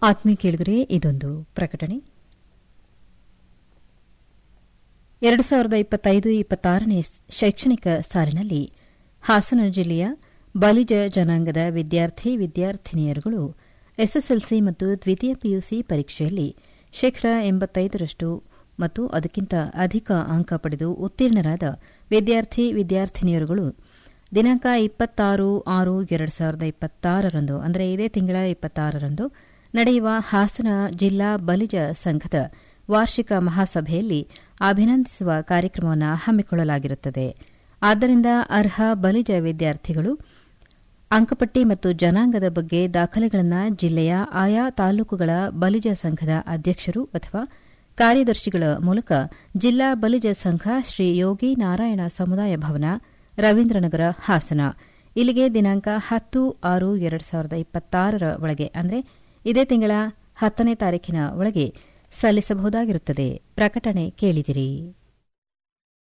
ಆತ್ಮೀಯ ಕೇಳಿದರೆ ಇದೊಂದು ಪ್ರಕಟಣೆ ಎರಡು ಸಾವಿರದ ಇಪ್ಪತ್ತೈದು ಇಪ್ಪತ್ತಾರನೇ ಶೈಕ್ಷಣಿಕ ಸಾಲಿನಲ್ಲಿ ಹಾಸನ ಜಿಲ್ಲೆಯ ಬಲಿಜ ಜನಾಂಗದ ವಿದ್ಯಾರ್ಥಿ ವಿದ್ಯಾರ್ಥಿನಿಯರುಗಳು ಎಸ್ಎಸ್ಎಲ್ಸಿ ಮತ್ತು ದ್ವಿತೀಯ ಪಿಯುಸಿ ಪರೀಕ್ಷೆಯಲ್ಲಿ ಶೇಕಡಾ ಎಂಬತ್ತೈದರಷ್ಟು ಮತ್ತು ಅದಕ್ಕಿಂತ ಅಧಿಕ ಅಂಕ ಪಡೆದು ಉತ್ತೀರ್ಣರಾದ ವಿದ್ಯಾರ್ಥಿ ವಿದ್ಯಾರ್ಥಿನಿಯರುಗಳು ದಿನಾಂಕ ಇಪ್ಪತ್ತಾರು ಆರು ಎರಡು ಸಾವಿರದ ಇಪ್ಪತ್ತಾರರಂದು ಅಂದರೆ ಇದೇ ತಿಂಗಳ ಇಪ್ಪತ್ತಾರರಂದು ನಡೆಯುವ ಹಾಸನ ಜಿಲ್ಲಾ ಬಲಿಜ ಸಂಘದ ವಾರ್ಷಿಕ ಮಹಾಸಭೆಯಲ್ಲಿ ಅಭಿನಂದಿಸುವ ಕಾರ್ಯಕ್ರಮವನ್ನು ಹಮ್ಮಿಕೊಳ್ಳಲಾಗಿರುತ್ತದೆ ಆದ್ದರಿಂದ ಅರ್ಹ ಬಲಿಜ ವಿದ್ಯಾರ್ಥಿಗಳು ಅಂಕಪಟ್ಟಿ ಮತ್ತು ಜನಾಂಗದ ಬಗ್ಗೆ ದಾಖಲೆಗಳನ್ನು ಜಿಲ್ಲೆಯ ಆಯಾ ತಾಲೂಕುಗಳ ಬಲಿಜ ಸಂಘದ ಅಧ್ಯಕ್ಷರು ಅಥವಾ ಕಾರ್ಯದರ್ಶಿಗಳ ಮೂಲಕ ಜಿಲ್ಲಾ ಬಲಿಜ ಸಂಘ ಶ್ರೀ ಯೋಗಿ ನಾರಾಯಣ ಸಮುದಾಯ ಭವನ ರವೀಂದ್ರನಗರ ಹಾಸನ ಇಲ್ಲಿಗೆ ದಿನಾಂಕ ಹತ್ತು ಆರು ಎರಡು ಸಾವಿರದ ಇಪ್ಪತ್ತಾರರ ಒಳಗೆ ಅಂದರೆ ಇದೇ ತಿಂಗಳ ಹತ್ತನೇ ತಾರೀಕಿನ ಒಳಗೆ ಸಲ್ಲಿಸಬಹುದಾಗಿರುತ್ತದೆ ಪ್ರಕಟಣೆ ಕೇಳಿದಿರಿ